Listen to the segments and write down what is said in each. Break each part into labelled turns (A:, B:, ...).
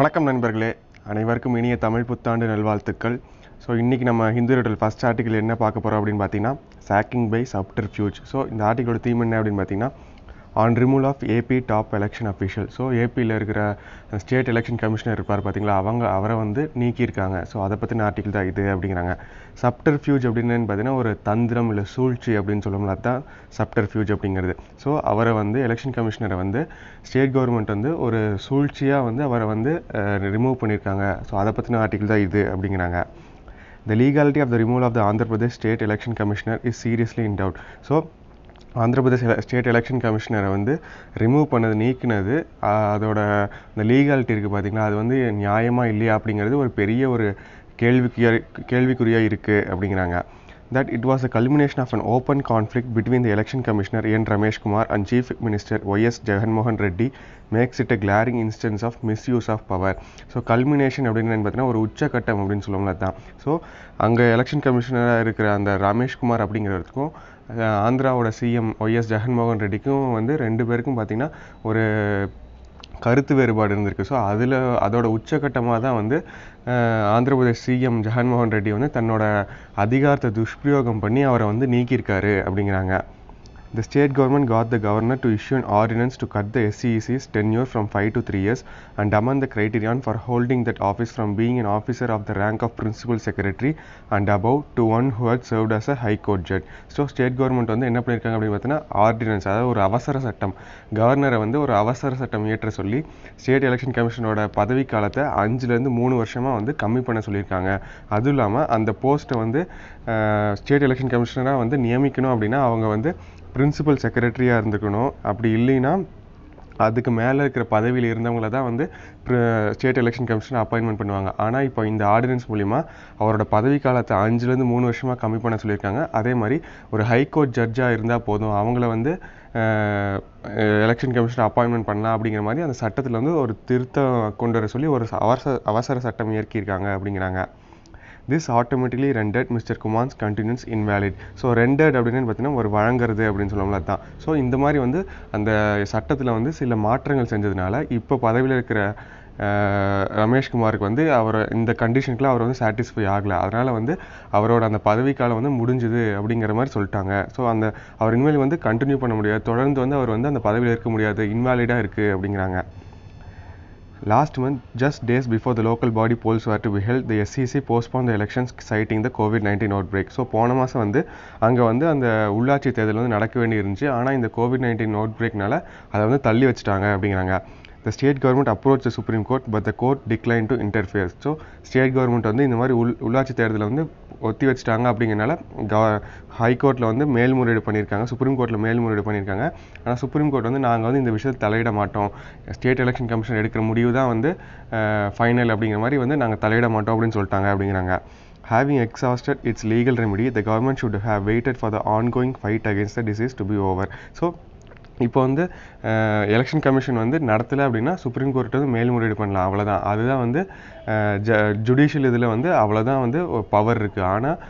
A: வணக்கம் நண்பர்களே அனைவருக்கும் இனிய தமிழ் புத்தாண்டு நல்வாழ்த்துக்கள் ஸோ இன்றைக்கி நம்ம ஹிந்து ரிட்டல் ஃபஸ்ட் ஆர்டிக்கல் என்ன பார்க்க போகிறோம் அப்படின்னு பார்த்தீங்கன்னா சாக்கிங் பை சப்டர்ஃபியூஜ் ஸோ இந்த ஆர்டிக்கலோட தீம் என்ன அப்படின்னு பார்த்தீங்கன்னா on removal of AP top election official so ஏபியில் இருக்கிற ஸ்டேட் எலெக்ஷன் கமிஷனர் இருப்பார் பார்த்தீங்களா அவங்க அவரை வந்து நீக்கியிருக்காங்க ஸோ அதை பற்றின ஆர்டிக்கல் தான் இது அப்படிங்கிறாங்க சப்டர்ஃபியூஜ் அப்படின்னு பார்த்தீங்கன்னா ஒரு தந்திரம் இல்லை சூழ்ச்சி அப்படின்னு சொல்லணும்ல அதுதான் சப்டர்ஃபியூஜ் அப்படிங்கிறது ஸோ அவரை வந்து எலெக்ஷன் கமிஷனரை வந்து ஸ்டேட் கவர்மெண்ட் வந்து ஒரு சூழ்ச்சியாக வந்து அவரை வந்து ரிமூவ் பண்ணியிருக்காங்க ஸோ அதை பற்றின ஆர்டிக்கல் தான் இது அப்படிங்கிறாங்க The legality of the removal of the Andhra Pradesh State Election Commissioner is seriously in doubt. So Andhra Pradesh state election கமிஷனரை வந்து ரிமூவ் பண்ணது நீக்கினது ஆஹ் அதோட இந்த லீகாலிட்டி இருக்குது பார்த்தீங்களா அது வந்து நியாயமா இல்லையா அப்படிங்கிறது ஒரு பெரிய ஒரு கேள்விக்குரிய கேள்விக்குறியாக இருக்குது அப்படிங்கிறாங்க that it was a culmination of an open conflict between the election commissioner N. Ramesh Kumar and Chief Minister Y.S. Jagan Mohan Reddy makes it a glaring instance of misuse of power. So culmination அப்படின்னு பார்த்தீங்கன்னா ஒரு உச்சக்கட்டம் அப்படின்னு சொல்லுவோம்ல தான் so அங்கே election கமிஷனராக இருக்கிற அந்த ரமேஷ்குமார் அப்படிங்கிறதுக்கும் அஹ், ஆந்திராவோட சிஎம் ஒய்எஸ் ஜெகன்மோகன் ரெட்டிக்கும் வந்து ரெண்டு பேருக்கும் பார்த்தீங்கன்னா ஒரு கருத்து வேறுபாடு இருந்திருக்கு ஸோ அதில் அதோட உச்சக்கட்டமாக தான் வந்து அஹ், ஆந்திர பிரதேஷ் சிஎம் ஜெகன்மோகன் ரெட்டி வந்து தன்னோட அதிகாரத்தை துஷ்பிரயோகம் பண்ணி அவரை வந்து நீக்கியிருக்காரு அப்படிங்கிறாங்க The state government got the governor to issue an ordinance to cut the SCEC's tenure from 5 to 3 years and amend the criterion for holding that office from being an officer of the rank of principal secretary and above to one who had served as a high court judge. So state government வந்து என்ன பண்ணியிருக்காங்க அப்படின்னு பார்த்தீங்கன்னா ordinance அதாவது ஒரு அவசர சட்டம் கவர்னரை வந்து ஒரு அவசர சட்டம் இயற்ற சொல்லி ஸ்டேட் எலெக்ஷன் கமிஷனோட பதவி காலத்தை அஞ்சுலேருந்து மூணு வருஷமாக வந்து கம்மி பண்ண சொல்லியிருக்காங்க அதுவும் இல்லாமல் அந்த போஸ்ட்டை வந்து ஸ்டேட் எலெக்ஷன் கமிஷனராக வந்து நியமிக்கணும் அப்படின்னா அவங்க வந்து பிரின்சிபல் செக்ரட்டரியாக இருந்துக்கணும் அப்படி இல்லைன்னா அதுக்கு மேலே இருக்கிற பதவியில் இருந்தவங்கள தான் வந்து ஸ்டேட் எலெக்ஷன் கமிஷன் அப்பாயின்மெண்ட் பண்ணுவாங்க ஆனால் இப்போ இந்த ஆர்டினன்ஸ் மூலிமா அவரோட பதவி காலத்தை அஞ்சுலேருந்து மூணு வருஷமாக கம்மி பண்ண சொல்லியிருக்காங்க அதே மாதிரி ஒரு ஹைகோர்ட் ஜட்ஜாக இருந்தால் போதும் அவங்கள வந்து எலெக்ஷன் கமிஷன் அப்பாயின்மெண்ட் பண்ணலாம் அப்படிங்கிற மாதிரி அந்த சட்டத்தில் வந்து ஒரு திருத்தம் கொண்டு வர சொல்லி ஒரு அவசர அவசர சட்டம் இயற்கியிருக்காங்க அப்படிங்கிறாங்க this automatically rendered mister Kumar's continues invalid so rendered அப்படின்னு பார்த்தீங்கன்னா ஒரு வழங்குறது அப்படின்னு சொல்லுவோம்ல தான் ஸோ இந்த மாதிரி வந்து அந்த சட்டத்தில் வந்து சில மாற்றங்கள் செஞ்சதுனால இப்போ பதவியில் இருக்கிற அஹ், ரமேஷ்குமாருக்கு வந்து அவர் இந்த கண்டிஷனுக்குலாம் அவர் வந்து சாட்டிஸ்ஃபை ஆகலை அதனால் வந்து அவரோட அந்த பதவிக்காலம் வந்து முடிஞ்சுது அப்படிங்கிற மாதிரி சொல்லிட்டாங்க ஸோ அந்த அவர் இனிமேல் வந்து கண்டினியூ பண்ண முடியாது தொடர்ந்து வந்து அவர் வந்து அந்த பதவியில் இருக்க முடியாது இன்வாலிடாக இருக்குது அப்படிங்கிறாங்க Last month, just days before the local body polls were to be held, the SEC postponed the elections citing the COVID-19 outbreak. So போன மாதம் வந்து அங்கே வந்து அந்த உள்ளாட்சி தேர்தல் வந்து நடக்க வேண்டி இருந்துச்சு ஆனால் இந்த கோவிட் நைன்டீன் அவுட் பிரேக்னால அதை வந்து தள்ளி வச்சுட்டாங்க அப்படிங்கிறாங்க the state government approached the supreme court but the court declined to interfere so state government வந்து இந்த மாதிரி உள் உள்ளாட்சி தேர்தலை வந்து ஒத்தி வச்சுட்டாங்க அப்படிங்கிறனால கவ ஹைகோர்ட்டில் வந்து மேல்முறையீடு பண்ணியிருக்காங்க சுப்ரீம் கோர்ட்டில் மேல்முறையீடு பண்ணியிருக்காங்க ஆனால் சுப்ரீம் கோர்ட் வந்து நாங்கள் வந்து இந்த விஷயத்தை தலையிட மாட்டோம் ஸ்டேட் எலெக்ஷன் கமிஷன் எடுக்கிற முடிவு தான் வந்து ஃபைனல் அப்படிங்கிற மாதிரி வந்து நாங்கள் தலையிட மாட்டோம் அப்படின்னு சொல்லிட்டாங்க அப்படிங்கிறாங்க Having exhausted its legal remedy, the government should have waited for the ongoing fight against the disease to be over. So, இப்போ வந்து எலெக்ஷன் கமிஷன் வந்து நடத்தலை அப்படின்னா சுப்ரீம் கோர்ட் வந்து மேல்முறையீடு பண்ணலாம் அவ்வளோதான் அதுதான் வந்து அஹ், ஜ ஜுடிஷியல் இதில் வந்து அவ்வளோதான் வந்து பவர் இருக்குது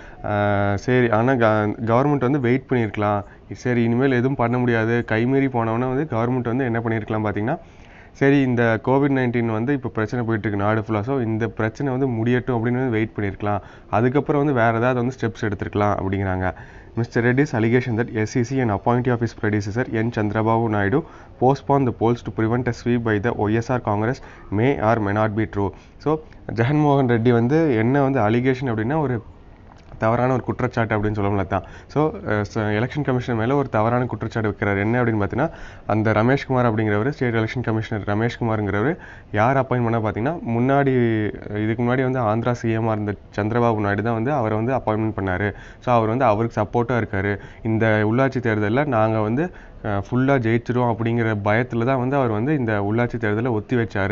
A: ஆனால் சரி ஆனால் க கவர்மெண்ட் வந்து வெயிட் பண்ணியிருக்கலாம் சரி இனிமேல் எதுவும் பண்ண முடியாது கைமீறி போனவொன்னே வந்து கவர்மெண்ட் வந்து என்ன பண்ணியிருக்கலாம் பார்த்தீங்கன்னா சரி இந்த கோவிட் நைன்டீன் வந்து இப்போ பிரச்சனை போயிட்டு இருக்கு நாடு ஃபுல்லாக ஸோ இந்த பிரச்சனை வந்து முடியட்டும் அப்படின்னு வந்து வெயிட் பண்ணியிருக்கலாம் அதுக்கப்புறம் வந்து வேறு ஏதாவது வந்து ஸ்டெப்ஸ் எடுத்திருக்கலாம் அப்படிங்கிறாங்க mister Reddy's allegation that SEC and appointee of is producer N Chandrababu Naidu postpone the polls to prevent a sweep by the YSR Congress may or may not be true so Jaganmohan Reddy வந்து என்ன வந்து அலிகேஷன் அப்படின்னா ஒரு தவறான ஒரு குற்றச்சாட்டு அப்படின்னு சொல்லல தான் ஸோ எலெக்ஷன் கமிஷன் மேலே ஒரு தவறான குற்றச்சாட்டு வைக்கிறார் என்ன அப்படின்னு பார்த்தீங்கன்னா அந்த ரமேஷ்குமார் அப்படிங்கிறவர் ஸ்டேட் எலெக்ஷன் கமிஷனர் ரமேஷ்குமாருங்கிறவர் யார் அப்பாயின் பண்ண பார்த்தீங்கன்னா முன்னாடி இதுக்கு முன்னாடி வந்து ஆந்திரா சிஎம்மாக இருந்த சந்திரபாபு நாயுடு தான் வந்து அவரை வந்து அப்பாயின்மெண்ட் பண்ணார் ஸோ அவர் வந்து அவருக்கு சப்போர்ட்டாக இருக்கார் இந்த உள்ளாட்சி தேர்தலில் நாங்கள் வந்து ஃபுல்லாக ஜெயிச்சிரும் அப்படிங்கிற பயத்தில் தான் வந்து அவர் வந்து இந்த உள்ளாட்சி தேர்தலை ஒத்தி வச்சார்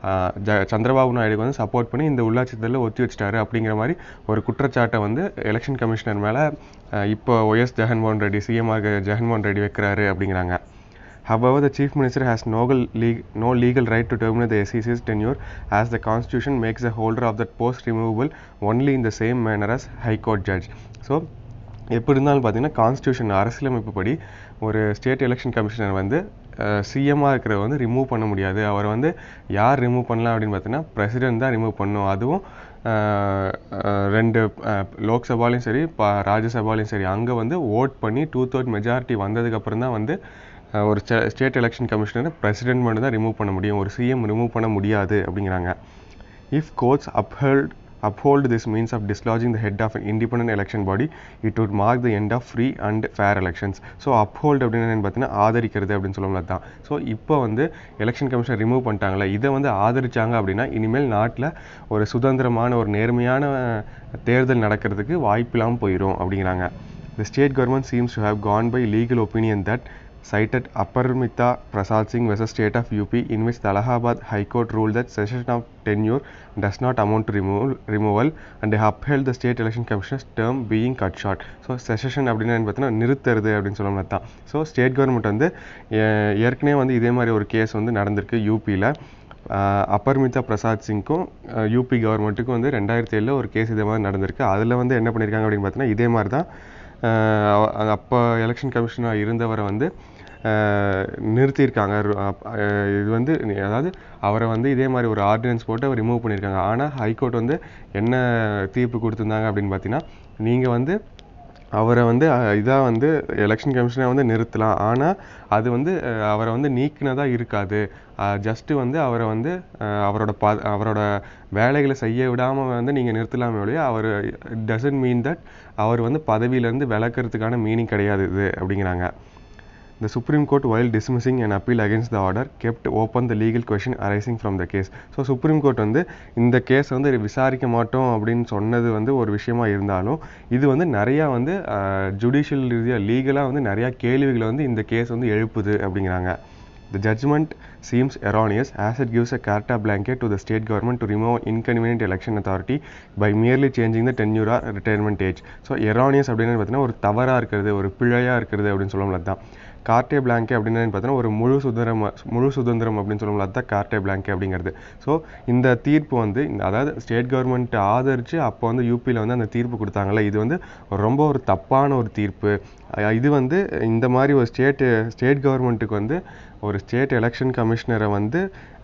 A: ஜ சந்திரபாபு நாயுடுக்கு வந்து சப்போர்ட் பண்ணி இந்த உள்ளாட்சி தேர்தலை ஒத்தி வச்சிட்டாரு அப்படிங்கிற மாதிரி ஒரு குற்றச்சாட்டை வந்து எலெக்ஷன் கமிஷனர் மேலே இப்போ ஒய்எஸ் ஜெகன்மோகன் ரெட்டி சிஎம்ஆர் ஜெகன்மோகன் ரெட்டி வைக்கிறாரு அப்படிங்கிறாங்க However, the Chief Minister has no legal, no legal right to terminate the SEC's tenure as the Constitution makes the holder of that post removable only in the same manner as High Court judge. So, எப்படி இருந்தாலும் பார்த்தீங்கன்னா constitution அரசியலமைப்பு படி ஒரு state election commissioner வந்து சிஎம்மாக இருக்கிறவர் வந்து remove பண்ண முடியாது அவர் வந்து யார் ரிமூவ் பண்ணலாம் அப்படின்னு பார்த்தீங்கன்னா பிரசிடென்ட் தான் ரிமூவ் பண்ணணும் அதுவும் அஹ், அஹ், ரெண்டு அஹ், லோக்சபாலையும் சரி ப ராஜ்யசபாலையும் சரி அங்கே வந்து ஓட் பண்ணி டூ தேர்ட் மெஜாரிட்டி வந்ததுக்கப்புறம் தான் வந்து அஹ், ஒரு ஸ்டேட் எலெக்ஷன் கமிஷனர் பிரசிடென்ட் மட்டும் தான் ரிமூவ் பண்ண முடியும் ஒரு சிஎம் ரிமூவ் பண்ண முடியாது அப்படிங்கிறாங்க If courts upheld uphold this means of dislodging the head of an independent election body, it would mark the end of free and fair elections. So uphold அப்படின்னு என்னன்னு பார்த்தீங்கன்னா ஆதரிக்கிறது அப்படின்னு சொல்லுவோம்ல தான் ஸோ இப்போ வந்து எலெக்ஷன் கமிஷன் ரிமூவ் பண்ணிட்டாங்களே இதை வந்து ஆதரிச்சாங்க அப்படின்னா இனிமேல் நாட்டில் ஒரு சுதந்திரமான ஒரு நேர்மையான தேர்தல் நடக்கிறதுக்கு வாய்ப்பில்லாமல் போயிடும் அப்படிங்கிறாங்க The state government seems to have gone by legal opinion that cited Aparmita Prasad Singh versus State of UP in which the Allahabad High Court ruled that cessation of tenure does not amount to removal, removal and they upheld the State Election Commissioner's term being cut short. So session அப்படின்னா என்ன பார்த்தீங்கன்னா நிறுத்துறது அப்படின்னு சொல்லணும் தான் so state government வந்து ஏ- ஏற்கனவே வந்து இதே மாதிரி ஒரு கேஸ் வந்து நடந்திருக்கு யூபியில் அப்பர்மிதா பிரசாத் சிங்க்கும் யூபி கவர்மெண்ட்டுக்கும் வந்து ரெண்டாயிரத்தி ஏழில் ஒரு கேஸ் இதே மாதிரி நடந்திருக்கு அதில் வந்து என்ன பண்ணியிருக்காங்க அப்படின்னு பார்த்தீங்கன்னா இதே மாதிரி தான் அப்போ எலெக்ஷன் கமிஷனாக இருந்தவரை வந்து அஹ், நிறுத்தியிருக்காங்க ரு- அப்- அஹ், இது வந்து நீ- அதாவது அவரை வந்து இதே மாதிரி ஒரு ஆர்டினன்ஸ் போட்டு அவர் ரிமூவ் பண்ணியிருக்காங்க ஆனால் ஹைகோர்ட் வந்து என்ன தீர்ப்பு கொடுத்துருந்தாங்க அப்படின்னு பார்த்தீங்கன்னா நீங்கள் வந்து அவரை வந்து இதாக வந்து எலெக்ஷன் கமிஷனை வந்து நிறுத்தலாம் ஆனால் அது வந்து அஹ், அவரை வந்து நீக்கினதா இருக்காது ஜஸ்ட்டு வந்து அவரை வந்து அஹ், அவரோட ப அவரோட வேலைகளை செய்ய விடாமல் வந்து நீங்கள் நிறுத்தலாமே ஒழிய அவர் டசன்ட் மீன் தட் அவர் வந்து பதவியிலேருந்து விலக்கிறதுக்கான மீனிங் கிடையாது இது அப்படிங்கிறாங்க The Supreme Court, while dismissing an appeal against the order, kept open the legal question arising from the case. So supreme court வந்து இந்த கேஸ் வந்து விசாரிக்க மாட்டோம் அப்படின்னு சொன்னது வந்து ஒரு விஷயமா இருந்தாலும் இது வந்து நிறையா வந்து ஜுடிஷியல் ரீதியாக லீகலாக வந்து நிறையா கேள்விகளை வந்து இந்த கேஸ் வந்து எழுப்புது அப்படிங்கிறாங்க The judgment seems erroneous as it gives a carta blanket to the state government to remove inconvenient election authority by merely changing the tenure or retirement age. So erroneous அப்படின்னு பார்த்தீங்கன்னா ஒரு தவறாக இருக்கிறது ஒரு பிழையாக இருக்கிறது அப்படின்னு சொல்லுவோம்ல தான் கார்டே பிளாங்கே அப்படின்னு பார்த்தீங்கன்னா ஒரு முழு சுதந்திரம் முழு சுதந்திரம் அப்படின்னு சொல்லுவோம்ல அதுதான் கார்டே பிளாங்கே அப்படிங்கிறது ஸோ இந்த தீர்ப்பு வந்து இந்த- அதாவது ஸ்டேட் கவர்மெண்ட் ஆதரித்து அப்போ வந்து யூபியில் வந்து அந்த தீர்ப்பு கொடுத்தாங்கல்ல இது வந்து ரொம்ப ஒரு தப்பான ஒரு தீர்ப்பு அஹ் இது வந்து இந்த மாதிரி ஒரு ஸ்டேட் ஸ்டேட் கவர்மெண்ட்டுக்கு வந்து ஒரு ஸ்டேட் எலெக்ஷன் கமிஷனரை வந்து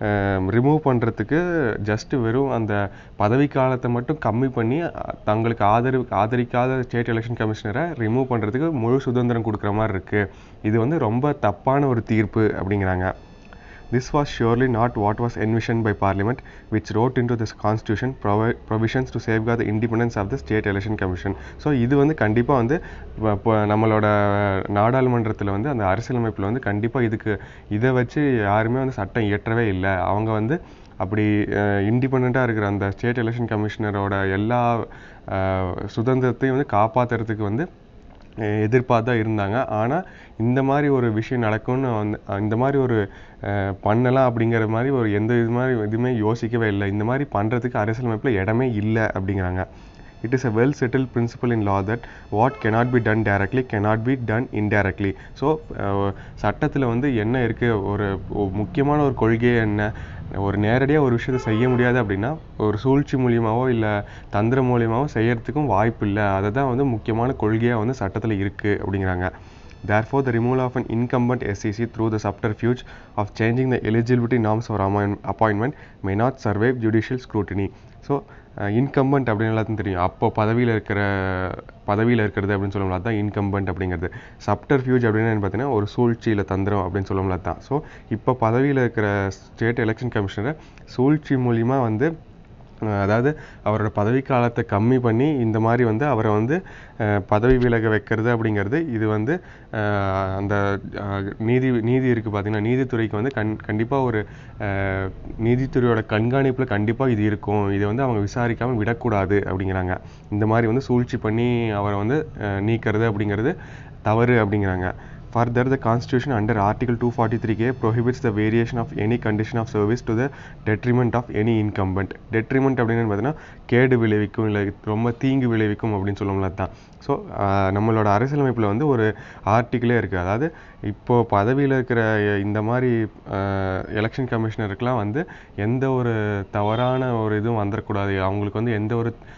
A: ரிமூவ் பண்ணுறதுக்கு ஜஸ்ட் வெறும் அந்த பதவி காலத்தை மட்டும் கம்மி பண்ணி அஹ், தங்களுக்கு ஆதரவு ஆதரிக்காத ஸ்டேட் எலெக்ஷன் கமிஷனரை ரிமூவ் பண்ணுறதுக்கு முழு சுதந்திரம் கொடுக்குற மாதிரி இருக்குது இது வந்து ரொம்ப தப்பான ஒரு தீர்ப்பு அப்படிங்கிறாங்க This was surely not what was envisioned by Parliament, which wrote into this constitution provi- provisions to safeguard the independence of the State Election Commission. So இது வந்து கண்டிப்பாக வந்து இப்போ- இப்போ நம்மளோட நாடாளுமன்றத்தில் வந்து அந்த அரசியலமைப்பில் வந்து கண்டிப்பாக இதுக்கு இதை வச்சு யாருமே வந்து சட்டம் இயற்றவே இல்லை அவங்க வந்து அப்படி இண்டிபெண்ட்டாக இருக்கிற அந்த ஸ்டேட் எலெக்ஷன் கமிஷனரோட எல்லா அஹ், சுதந்திரத்தையும் வந்து காப்பாற்றுறதுக்கு வந்து அஹ் எதிர்பார்த்தா இருந்தாங்க ஆனால் இந்த மாதிரி ஒரு விஷயம் நடக்கும்னு வந்து அஹ் இந்த மாதிரி ஒரு அஹ், பண்ணலாம் அப்படிங்கிற மாதிரி ஒரு எந்த இது மாதிரி எதுவுமே யோசிக்கவே இல்லை இந்த மாதிரி பண்ணுறதுக்கு அரசியலமைப்பில் இடமே இல்லை அப்படிங்கிறாங்க it is a well settled principle in law that what cannot be done directly cannot be done indirectly so சட்டத்தில் வந்து என்ன இருக்குது ஒரு ஒ- முக்கியமான ஒரு கொள்கை என்ன ஒரு நேரடியாக ஒரு விஷயத்தை செய்ய முடியாது அப்படின்னா ஒரு சூழ்ச்சி மூலியமாவோ இல்லை தந்திர மூலியமாவோ செய்யறதுக்கும் வாய்ப்பு இல்லை அதை தான் வந்து முக்கியமான கொள்கையாக வந்து சட்டத்தில் இருக்குது அப்படிங்கிறாங்க Therefore, the removal of an incumbent SEC through the subterfuge of changing the eligibility norms for amoi- appointment may not survive judicial scrutiny. So incumbent அப்படின்னு எல்லாத்துக்கும் தெரியும் அப்போ பதவியில் இருக்கிற பதவியில் இருக்கிறது அப்படின்னு சொல்லுவோம்ல அதுதான் இன்கம்பண்ட் அப்படிங்கிறது சப்டர்ஃபியூஜ் அப்படின்னு என்னன்னு பார்த்தீங்கன்னா ஒரு சூழ்ச்சி இல்லை தந்திரம் அப்படின்னு சொல்லுவோம்ல அதுதான் ஸோ இப்போ பதவியில் இருக்கிற ஸ்டேட் எலெக்ஷன் கமிஷனரை சூழ்ச்சி மூலிமா வந்து அஹ் அதாவது அவரோட பதவி காலத்தை கம்மி பண்ணி இந்த மாதிரி வந்து அவரை வந்து அஹ், பதவி விலக வைக்கிறது அப்படிங்கிறது இது வந்து அஹ், அந்த அஹ், நீதி நீதி இருக்குது பார்த்தீங்கன்னா நீதித்துறைக்கு வந்து கண் கண்டிப்பாக ஒரு அஹ், நீதித்துறையோட கண்காணிப்பில் கண்டிப்பாக இது இருக்கும் இதை வந்து அவங்க விசாரிக்காமல் விடக்கூடாது அப்படிங்கிறாங்க இந்த மாதிரி வந்து சூழ்ச்சி பண்ணி அவரை வந்து அஹ், நீக்கிறது அப்படிங்கிறது தவறு அப்படிங்கிறாங்க Further, the Constitution under Article 243K prohibits the variation of any condition of service to the detriment of any incumbent. Detriment அப்படின்னு பார்த்தீங்கன்னா கேடு விளைவிக்கும் இல்லை ரொம்ப தீங்கு விளைவிக்கும் அப்படின்னு சொல்லுவோம்ல தான் ஸோ நம்மளோட அரசியலமைப்பில் வந்து ஒரு ஆர்டிக்கிளே இருக்குது அதாவது இப்போது பதவியில் இருக்கிற இந்த மாதிரி எலெக்ஷன் கமிஷனருக்கெலாம் வந்து எந்த ஒரு தவறான ஒரு இதுவும் வந்துடக்கூடாது அவங்களுக்கு வந்து எந்த ஒரு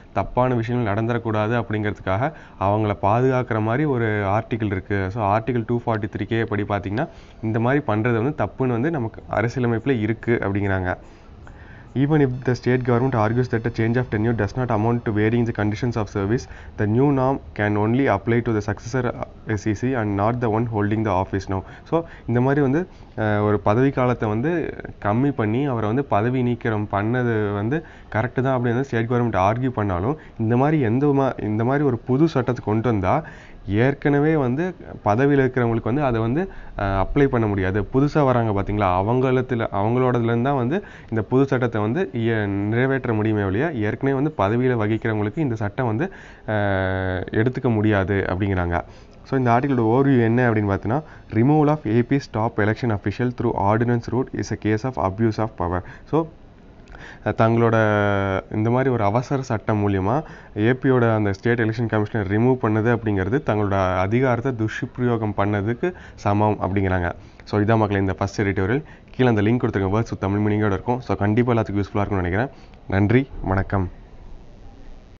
A: தப்பான விஷயங்கள் நடந்துடக்கூடாது அப்படிங்கிறதுக்காக அவங்கள பாதுகாக்கிற மாதிரி ஒரு ஆர்டிக்கிள் இருக்குது so article two forty three K படி பார்த்தீங்கன்னா இந்த மாதிரி பண்ணுறது வந்து தப்புன்னு வந்து நமக்கு அரசியலமைப்பில் இருக்குது அப்படிங்கிறாங்க Even if the state government argues that a change of tenure does not amount to varying the conditions of service, the new norm can only apply to the successor uh, SEC and not the one holding the office now. So இந்த மாதிரி வந்து அஹ், ஒரு பதவி காலத்தை வந்து கம்மி பண்ணி அவரை வந்து பதவி நீக்கம் பண்ணது வந்து கரெக்டு தான் அப்படின்னு ஸ்டேட் கவர்மெண்ட் ஆர்கியூ பண்ணாலும் இந்த மாதிரி எந்த மா இந்த மாதிரி ஒரு புது சட்டத்தை கொண்டு வந்தால் ஏற்கனவே வந்து பதவியில் இருக்கிறவங்களுக்கு வந்து அதை வந்து அப்ளை பண்ண முடியாது புதுசாக வராங்க பார்த்தீங்களா அவங்களத்துல அவங்களோடதுலேருந்து தான் வந்து இந்த புது சட்டத்தை வந்து இய- நிறைவேற்ற முடியுமே ஒழிய ஏற்கனவே வந்து பதவியில் வகிக்கிறவங்களுக்கு இந்த சட்டம் வந்து அஹ், எடுத்துக்க முடியாது அப்படிங்கிறாங்க ஸோ இந்த ஆர்டிகளோட ஓவர்வியூ என்ன அப்படின்னு பார்த்தீங்கன்னா removal of AP stop election official through ordinance route is a case of abuse of power so தங்களோட இந்த மாதிரி ஒரு அவசர சட்டம் மூலியமா ஏபியோட அந்த ஸ்டேட் எலெக்ஷன் கமிஷனர் ரிமூவ் பண்ணது அப்படிங்கிறது தங்களோட அதிகாரத்தை துஷ்பிரயோகம் பண்ணதுக்கு சமம் அப்படிங்கிறாங்க ஸோ இதான் மக்களே இந்த ஃபஸ்ட் எடிட்டோரியல் கீழே அந்த லிங்க் கொடுத்துருங்க வேர்ட்ஸ் தமிழ் மீனிங்கோட இருக்கும் ஸோ கண்டிப்பாக எல்லாத்துக்கும் யூஸ்ஃபுல்லாக இருக்கும்னு நினைக்கிறேன் நன்றி வணக்கம்